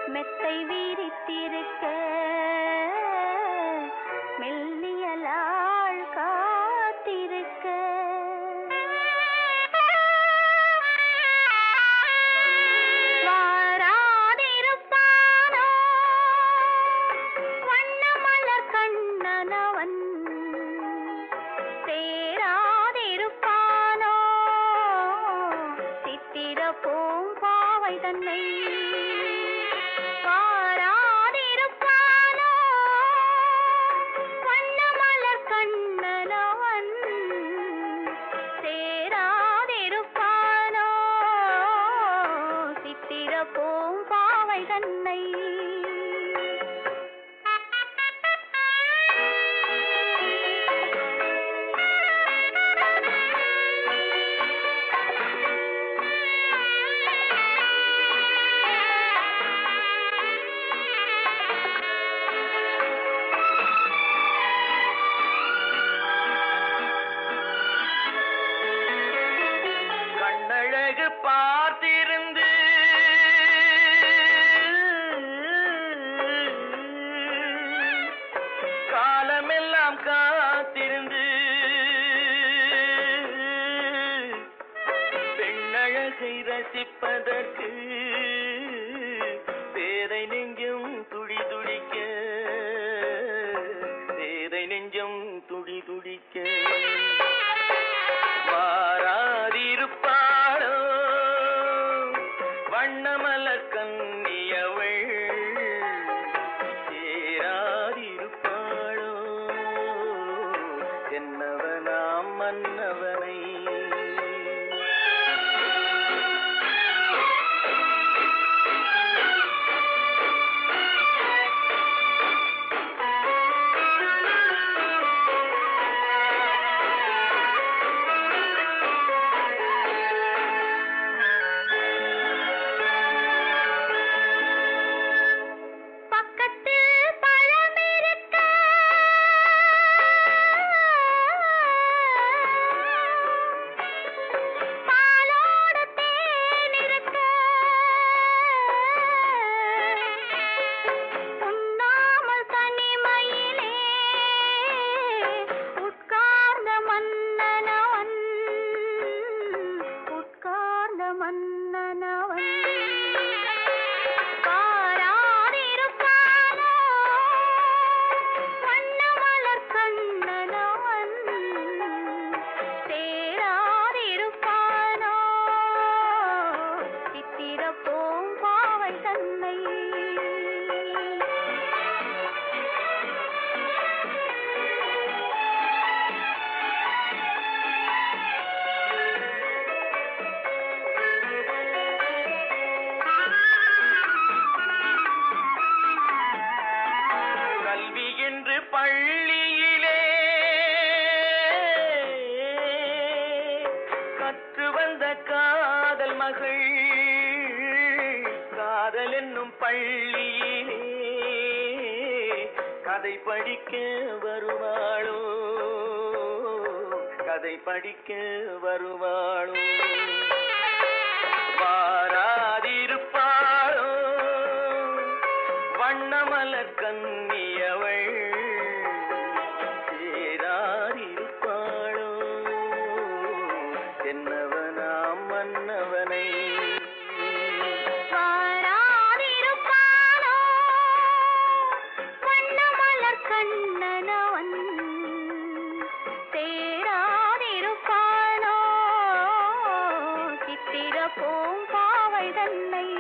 மெத்தை வீரித்திருக்க மெல்லியலாள் காத்திருக்க வாராதிருப்பானோ வண்ணமலர் கண்ணனவன் சேராதிருப்பானோ சித்திர பூம்பாவை தன்னை வாராதிருப்பானோ வண்ணமலர் கண்ணனவன் சேராதிருப்பானோ சித்திர பூம்பாவை தன்னை கண்ணழகு பார்த்திருந்து காலமெல்லாம் காத்திருந்து பெண்ணழகை ரசிப்பதற்கு பேரை நெஞ்சம் துடி துடிக்க பேரை நெஞ்சம் துடி துடிக்க வாராதிருப்பாளோ வண்ணமலர் கண்ணியவள் சேராதிருப்பாளோ என்னவனாம் மன்னவனை பக்கத்தில் பழம் இருக்க பாலோடு தேன் இருக்க உண்ணாமல் தனிமையிலே உட்கார்ந்த மன்னனவன் உட்கார்ந்த மன்னனவன் பாராதிருப்பானோ வண்ணமலர் கண்ணனவன் சேராதிருப்பானோ சித்திர பூம்பாவை தன்னை கல்வி என்று பள்ளியிலே கற்று வந்த காதல் மகள் காதல் என்னும் பள்ளியிலே கதை படிக்க வருவாளோ கதை படிக்க வருவாளோ வாராதிருப்பாளோ வண்ணமலர் கண்ணியவள் சேராதிருப்பாளோ என்னவனாம் மன்னவனை வாராதிருப்பானோ வண்ணமலர் கண்ணனவன் சேராதிருப்பானோ சித்திர பூம்பாவை தன்னை